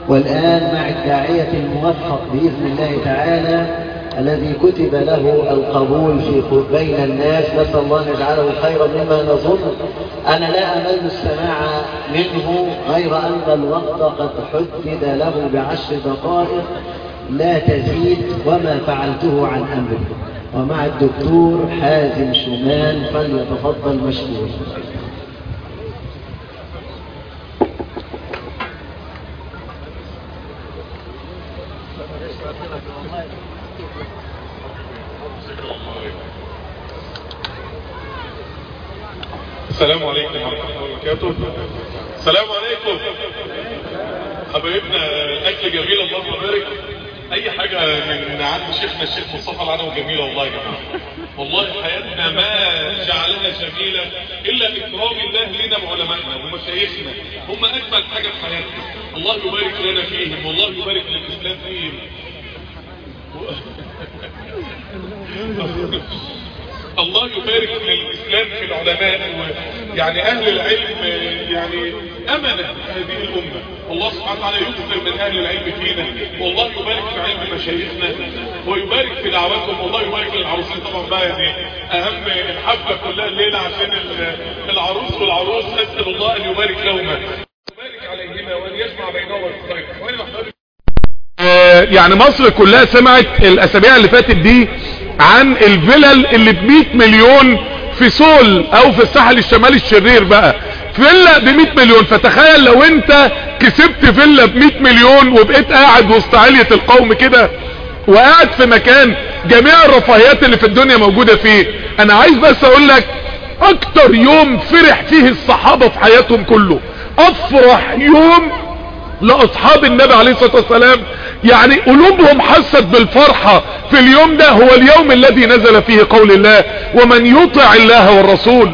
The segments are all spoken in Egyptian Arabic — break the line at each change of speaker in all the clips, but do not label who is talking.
والآن مع الداعية الموفق بإذن الله تعالى الذي كتب له القبول في بين الناس نسأل الله أن يجعله خيرا مما نظن أنا لا أمل السماع منه غير أن الوقت قد حدد له بعشر دقائق لا تزيد وما فعلته عن أمري ومع الدكتور حازم شومان فليتفضل مشكور
السلام عليكم ورحمة الله وبركاته السلام عليكم حبايبنا الاكل جميل اللهم بارك اي حاجة من عند شيخنا الشيخ مصطفى العنو جميلة والله يا جماعة والله حياتنا ما جعلها جميلة الا اكرام الله لنا وعلمائنا ومشايخنا هم اجمل حاجة في حياتنا الله يبارك لنا فيهم والله يبارك للاسلام فيهم الله يبارك للإسلام في العلماء يعني أهل العلم يعني أمنة هذه الأمة الله سبحانه وتعالى يكثر من أهل العلم فينا والله يبارك في علم مشايخنا ويبارك في دعواتهم والله يبارك للعروسين طبعا بقى يعني أهم الحفلة كلها الليلة عشان العروس والعروس أسأل الله أن يبارك لهما يبارك عليهما وأن يجمع بينهما الخير
يعني مصر كلها سمعت الاسابيع اللي فاتت دي عن الفلل اللي ب 100 مليون في سول او في الساحل الشمالي الشرير بقى فيلا ب 100 مليون فتخيل لو انت كسبت فيلا ب 100 مليون وبقيت قاعد وسط علية القوم كده وقاعد في مكان جميع الرفاهيات اللي في الدنيا موجودة فيه انا عايز بس اقول لك اكتر يوم فرح فيه الصحابة في حياتهم كله افرح يوم لاصحاب النبي عليه الصلاة والسلام يعني قلوبهم حست بالفرحة في اليوم ده هو اليوم الذي نزل فيه قول الله ومن يطع الله والرسول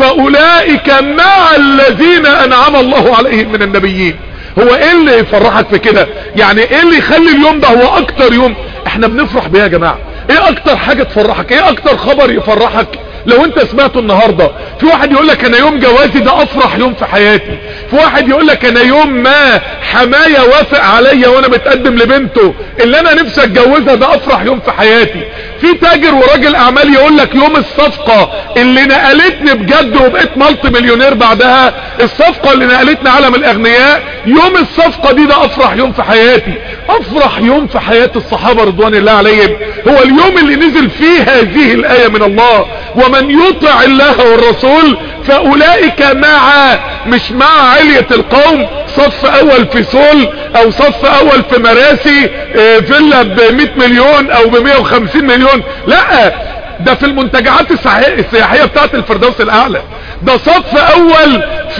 فاولئك مع الذين انعم الله عليهم من النبيين هو ايه اللي يفرحك في كده يعني ايه اللي يخلي اليوم ده هو اكتر يوم احنا بنفرح بيه يا جماعة ايه اكتر حاجة تفرحك ايه اكتر خبر يفرحك لو انت سمعته النهاردة في واحد يقول لك انا يوم جوازي ده افرح يوم في حياتي في واحد يقول لك انا يوم ما حماية وافق عليا وانا متقدم لبنته اللي انا نفسي اتجوزها ده افرح يوم في حياتي في تاجر وراجل اعمال يقول لك يوم الصفقة اللي نقلتني بجد وبقيت مالت مليونير بعدها الصفقة اللي نقلتني عالم الاغنياء يوم الصفقة دي ده افرح يوم في حياتي افرح يوم في حياة الصحابة رضوان الله عليهم هو اليوم اللي نزل فيه هذه الاية من الله ومن يطع الله والرسول فاولئك مع مش مع علية القوم صف اول في سول او صف اول في مراسي اه فيلا ب 100 مليون او ب 150 مليون لا ده في المنتجعات السياحية بتاعت الفردوس الاعلى ده صف اول في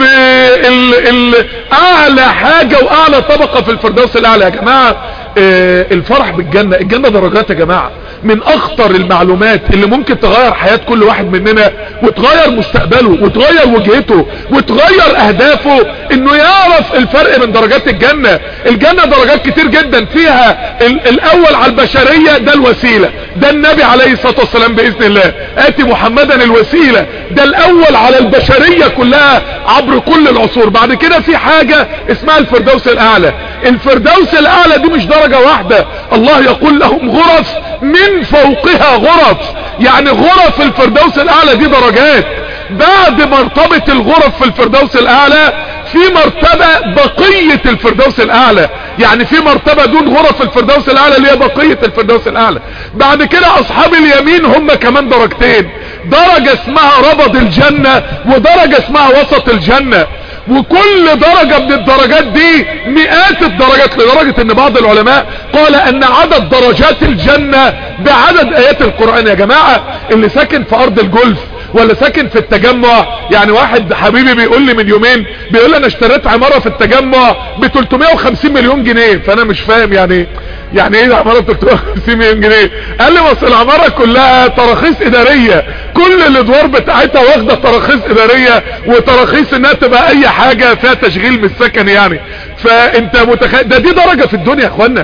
ال ال اعلى حاجة واعلى طبقة في الفردوس الاعلى يا جماعة اه الفرح بالجنة الجنة درجات يا جماعة من اخطر المعلومات اللي ممكن تغير حياة كل واحد مننا وتغير مستقبله وتغير وجهته وتغير اهدافه انه يعرف الفرق من درجات الجنة الجنة درجات كتير جدا فيها الاول على البشرية ده الوسيلة ده النبي عليه الصلاة والسلام باذن الله اتي محمدا الوسيلة ده الاول على البشرية كلها عبر كل العصور بعد كده في حاجة اسمها الفردوس الاعلى الفردوس الاعلى دي مش درجة واحدة الله يقول لهم غرف من فوقها غرف يعني غرف الفردوس الاعلى دي درجات بعد مرتبة الغرف في الفردوس الاعلى في مرتبة بقية الفردوس الاعلى يعني في مرتبة دون غرف الفردوس الاعلى اللي هي بقية الفردوس الاعلى بعد كده اصحاب اليمين هم كمان درجتين درجة اسمها ربض الجنة ودرجة اسمها وسط الجنة وكل درجة من الدرجات دي مئات الدرجات لدرجة ان بعض العلماء قال ان عدد درجات الجنة بعدد ايات القرآن يا جماعة اللي ساكن في ارض الجولف ولا ساكن في التجمع يعني واحد حبيبي بيقول لي من يومين بيقول لي انا اشتريت عمارة في التجمع ب 350 مليون جنيه فانا مش فاهم يعني يعني ايه عمارة ب 350 مليون جنيه قال لي بس العمارة كلها تراخيص ادارية كل الادوار بتاعتها واخدة تراخيص ادارية وتراخيص انها تبقى اي حاجة فيها تشغيل من السكن يعني فانت متخيل ده دي درجة في الدنيا يا اخوانا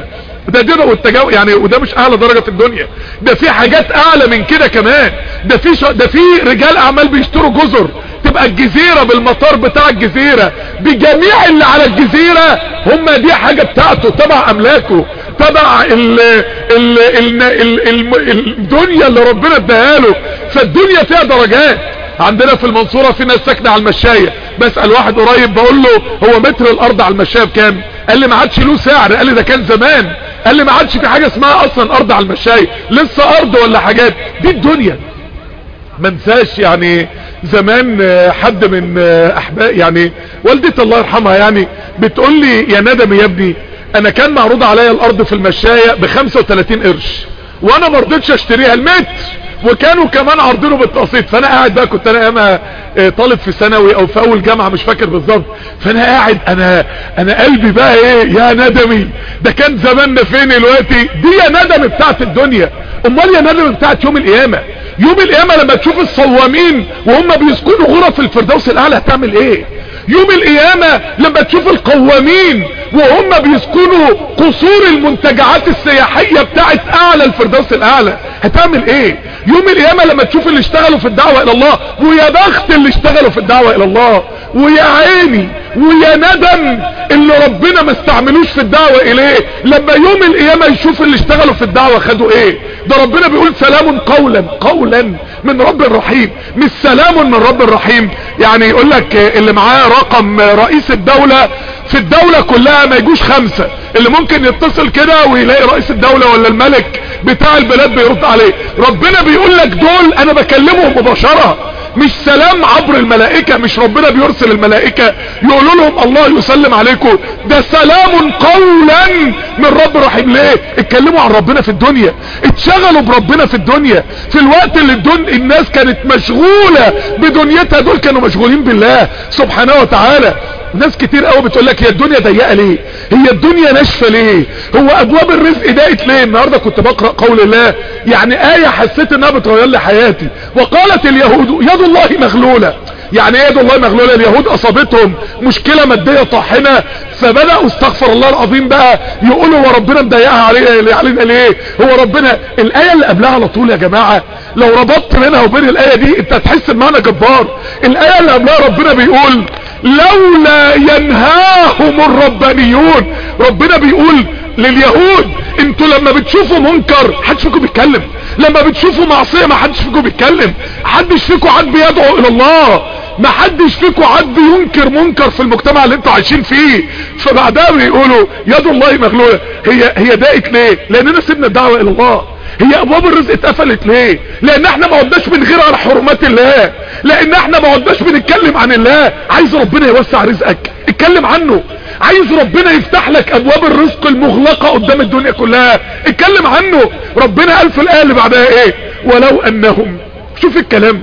ده دين والتجاو يعني وده مش اعلى درجة في الدنيا ده في حاجات اعلى من كده كمان ده في ش... ده في رجال اعمال بيشتروا جزر تبقى الجزيرة بالمطار بتاع الجزيرة بجميع اللي على الجزيرة هم دي حاجة بتاعته تبع املاكه تبع ال ال ال ال ال الدنيا اللي ربنا اداها له فالدنيا فيها درجات عندنا في المنصورة في ناس ساكنة على المشاية بسأل واحد قريب بقول له هو متر الارض على المشاية بكام قال لي ما عادش له سعر قال لي ده كان زمان قال لي ما عادش في حاجة اسمها اصلا ارض على المشاية لسه ارض ولا حاجات دي الدنيا ما انساش يعني زمان حد من احباب يعني والدتي الله يرحمها يعني بتقول لي يا ندم يا ابني انا كان معروض عليا الارض في المشاية ب 35 قرش وانا ما رضيتش اشتريها المتر وكانوا كمان عارضينه بالتقسيط فانا قاعد بقى كنت انا اما طالب في ثانوي او في اول جامعة مش فاكر بالظبط فانا قاعد انا انا قلبي بقى ايه يا ندمي ده كان زماننا فين دلوقتي دي يا ندم بتاعت الدنيا امال يا ندم بتاعت يوم القيامة يوم القيامة لما تشوف الصوامين وهم بيسكنوا غرف الفردوس الاعلى هتعمل ايه يوم القيامة لما تشوف القوامين وهم بيسكنوا قصور المنتجعات السياحية بتاعت اعلى الفردوس الاعلى هتعمل ايه يوم القيامة لما تشوف اللي اشتغلوا في الدعوة الى الله ويا بخت اللي اشتغلوا في الدعوة الى الله ويا عيني ويا ندم اللي ربنا ما استعملوش في الدعوة اليه لما يوم القيامة يشوف اللي اشتغلوا في الدعوة خدوا ايه ده ربنا بيقول سلام قولا قولا من رب الرحيم مش سلام من رب الرحيم يعني يقول لك اللي معاه رقم رئيس الدولة في الدولة كلها ما يجوش خمسة اللي ممكن يتصل كده ويلاقي رئيس الدولة ولا الملك بتاع البلاد بيرد عليه ربنا بيقول لك دول انا بكلمهم مباشرة مش سلام عبر الملائكة مش ربنا بيرسل الملائكة يقولوا لهم الله يسلم عليكم ده سلام قولا من رب رحيم ليه اتكلموا عن ربنا في الدنيا اتشغلوا بربنا في الدنيا في الوقت اللي الدن... الناس كانت مشغولة بدنيتها دول كانوا مشغولين بالله سبحانه وتعالى ناس كتير قوي بتقول لك هي الدنيا ضيقه ليه هي الدنيا ناشفه ليه هو ابواب الرزق ضاقت ليه النهارده كنت بقرا قول الله يعني ايه حسيت انها بتغير لي حياتي وقالت اليهود يد الله مغلوله يعني ايه يد الله مغلوله اليهود اصابتهم مشكله ماديه طاحنه فبداوا استغفر الله العظيم بقى يقولوا هو ربنا مضايقها علينا علينا ليه هو ربنا الايه اللي قبلها على طول يا جماعه لو ربطت بينها وبين الايه دي انت هتحس بمعنى جبار الايه اللي قبلها ربنا بيقول لولا ينهاهم الربانيون ربنا بيقول لليهود انتوا لما بتشوفوا منكر حدش فيكم بيتكلم لما بتشوفوا معصية ما حدش فيكم بيتكلم حدش فيكم عاد بيدعو الى الله ما حدش فيكم عاد بينكر منكر في المجتمع اللي انتوا عايشين فيه فبعدها بيقولوا يد الله مغلولة هي هي ضاقت ليه لاننا سيبنا الدعوة الى الله هي ابواب الرزق اتقفلت ليه لان احنا ما عدناش بنغير على حرمات الله لان احنا ما عدناش بنتكلم عن الله عايز ربنا يوسع رزقك اتكلم عنه عايز ربنا يفتح لك ابواب الرزق المغلقة قدام الدنيا كلها اتكلم عنه ربنا قال في الايه اللي بعدها ايه ولو انهم شوف الكلام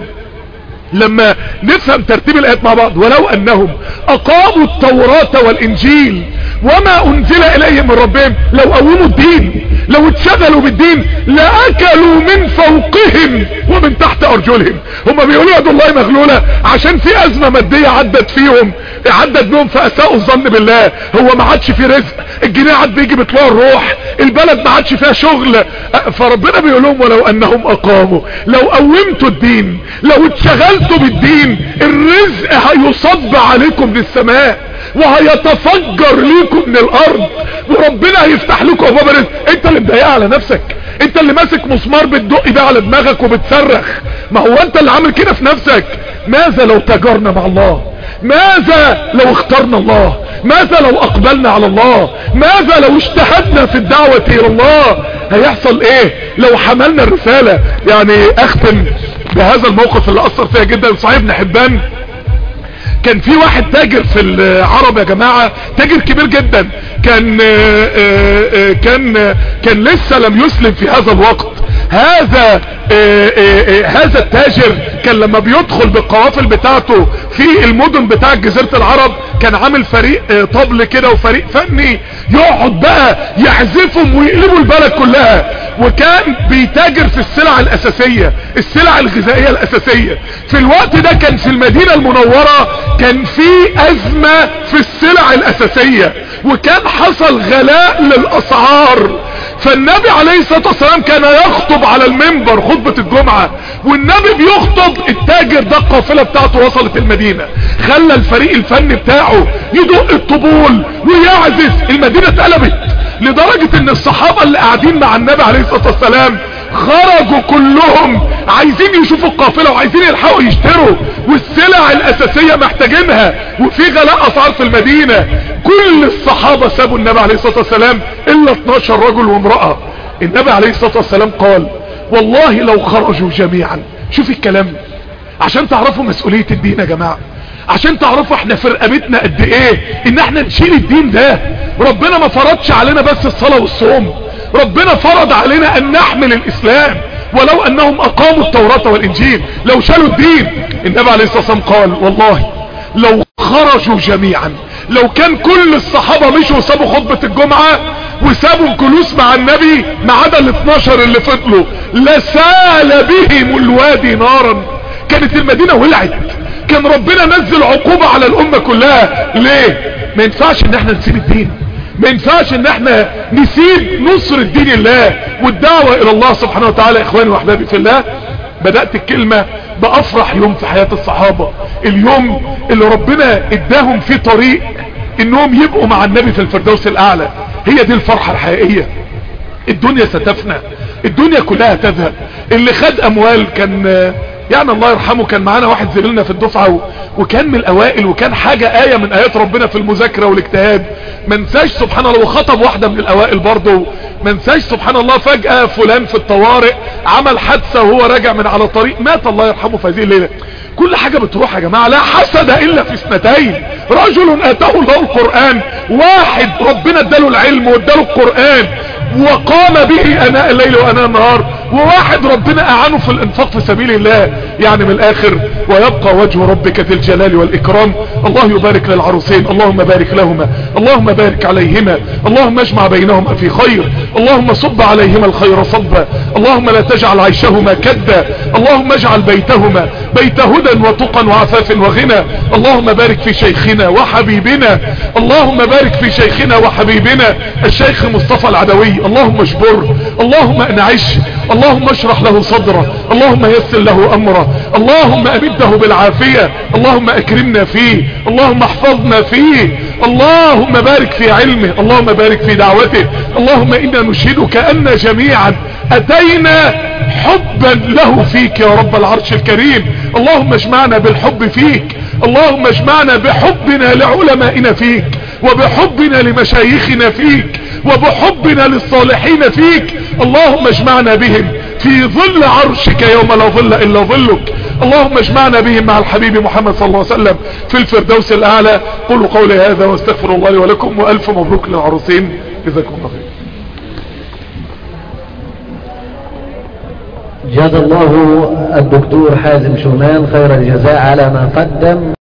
لما نفهم ترتيب الايات مع بعض ولو انهم اقاموا التوراة والانجيل وما انزل اليهم من ربهم لو قوموا الدين لو اتشغلوا بالدين لاكلوا من فوقهم ومن تحت ارجلهم هم بيقولوا يد الله مغلولة عشان في ازمة مادية عدت فيهم عدت بهم فاساءوا الظن بالله هو ما عادش في رزق الجنيه عاد بيجي بطلوع الروح البلد ما عادش فيها شغل فربنا بيقول لهم ولو انهم اقاموا لو قومتوا الدين لو اتشغلتوا بالدين الرزق هيصب عليكم من السماء وهيتفجر ليكم من الارض وربنا هيفتح لكم ابواب الرزق انت اللي مضايقها على نفسك انت اللي ماسك مسمار بتدق ده على دماغك وبتصرخ ما هو انت اللي عامل كده في نفسك ماذا لو تاجرنا مع الله ماذا لو اخترنا الله ماذا لو اقبلنا على الله ماذا لو اجتهدنا في الدعوة الى الله هيحصل ايه لو حملنا الرسالة يعني اختم بهذا الموقف اللي اثر فيها جدا صحيح ابن حبان كان في واحد تاجر في العرب يا جماعة تاجر كبير جدا كان كان كان لسه لم يسلم في هذا الوقت هذا هذا التاجر كان لما بيدخل بالقوافل بتاعته في المدن بتاع جزيرة العرب كان عامل فريق طبل كده وفريق فني يقعد بقى يعزفهم ويقلبوا البلد كلها وكان بيتاجر في السلع الاساسية السلع الغذائية الاساسية في الوقت ده كان في المدينة المنورة كان في ازمة في السلع الاساسية وكان حصل غلاء للاسعار فالنبي عليه الصلاة والسلام كان يخطب على المنبر خطبة الجمعة والنبي بيخطب التاجر ده القافلة بتاعته وصلت المدينة خلى الفريق الفني بتاعه يدق الطبول ويعزف المدينة اتقلبت لدرجة ان الصحابة اللي قاعدين مع النبي عليه الصلاة والسلام خرجوا كلهم عايزين يشوفوا القافلة وعايزين يلحقوا يشتروا والسلع الاساسية محتاجينها وفي غلاء اسعار في المدينة كل الصحابة سابوا النبي عليه الصلاة والسلام الا 12 رجل وامرأة النبي عليه الصلاة والسلام قال والله لو خرجوا جميعا شوف الكلام عشان تعرفوا مسؤولية الدين يا جماعة عشان تعرفوا احنا في رقبتنا قد ايه ان احنا نشيل الدين ده ربنا ما فرضش علينا بس الصلاة والصوم ربنا فرض علينا ان نحمل الاسلام ولو انهم اقاموا التوراة والانجيل لو شالوا الدين النبي عليه الصلاة والسلام قال والله لو خرجوا جميعا لو كان كل الصحابة مشوا وسابوا خطبة الجمعة وسابوا الجلوس مع النبي ما عدا ال 12 اللي فضلوا لسال بهم الوادي نارا كانت المدينة ولعت كان ربنا نزل عقوبة على الامة كلها ليه ما ينفعش ان احنا نسيب الدين ما ينفعش ان احنا نسيب نصر الدين الله والدعوة الى الله سبحانه وتعالى اخواني واحبابي في الله بدأت الكلمة بافرح يوم في حياة الصحابة اليوم اللي ربنا اداهم فيه طريق انهم يبقوا مع النبي في الفردوس الاعلى هي دي الفرحة الحقيقية الدنيا ستفنى الدنيا كلها تذهب اللي خد اموال كان يعني الله يرحمه كان معانا واحد زميلنا في الدفعة وكان من الاوائل وكان حاجة اية من ايات ربنا في المذاكرة والاجتهاد ما نساش سبحان الله وخطب واحدة من الاوائل برضه ما نساش سبحان الله فجأة فلان في الطوارئ عمل حادثة وهو راجع من على طريق مات الله يرحمه في هذه الليلة كل حاجة بتروح يا جماعة لا حسد الا في اثنتين رجل اتاه الله القرآن واحد ربنا اداله العلم واداله القرآن وقام به اناء الليل واناء النهار وواحد ربنا اعانه في الانفاق في سبيل الله يعني من الاخر ويبقى وجه ربك ذي الجلال والاكرام الله يبارك للعروسين اللهم بارك لهما اللهم بارك عليهما اللهم اجمع بينهما في خير اللهم صب عليهما الخير صبا اللهم لا تجعل عيشهما كدا اللهم اجعل بيتهما بيت هدى وتقى وعفاف وغنى اللهم بارك في شيخنا وحبيبنا اللهم بارك في شيخنا وحبيبنا الشيخ مصطفى العدوي اللهم اجبره اللهم انعش اللهم اشرح له صدره اللهم يسر له امره اللهم امده بالعافية اللهم اكرمنا فيه اللهم احفظنا فيه اللهم بارك في علمه اللهم بارك في دعوته اللهم انا نشهدك ان جميعا اتينا حبا له فيك يا رب العرش الكريم اللهم اجمعنا بالحب فيك اللهم اجمعنا بحبنا لعلمائنا فيك وبحبنا لمشايخنا فيك وبحبنا للصالحين فيك اللهم اجمعنا بهم في ظل عرشك يوم لا ظل الا ظلك اللهم اجمعنا بهم مع الحبيب محمد صلى الله عليه وسلم في الفردوس الاعلى قولوا قولي هذا واستغفر الله لي ولكم والف مبروك للعروسين جزاكم الله خير
جزا الله الدكتور حازم شومان خير الجزاء على ما قدم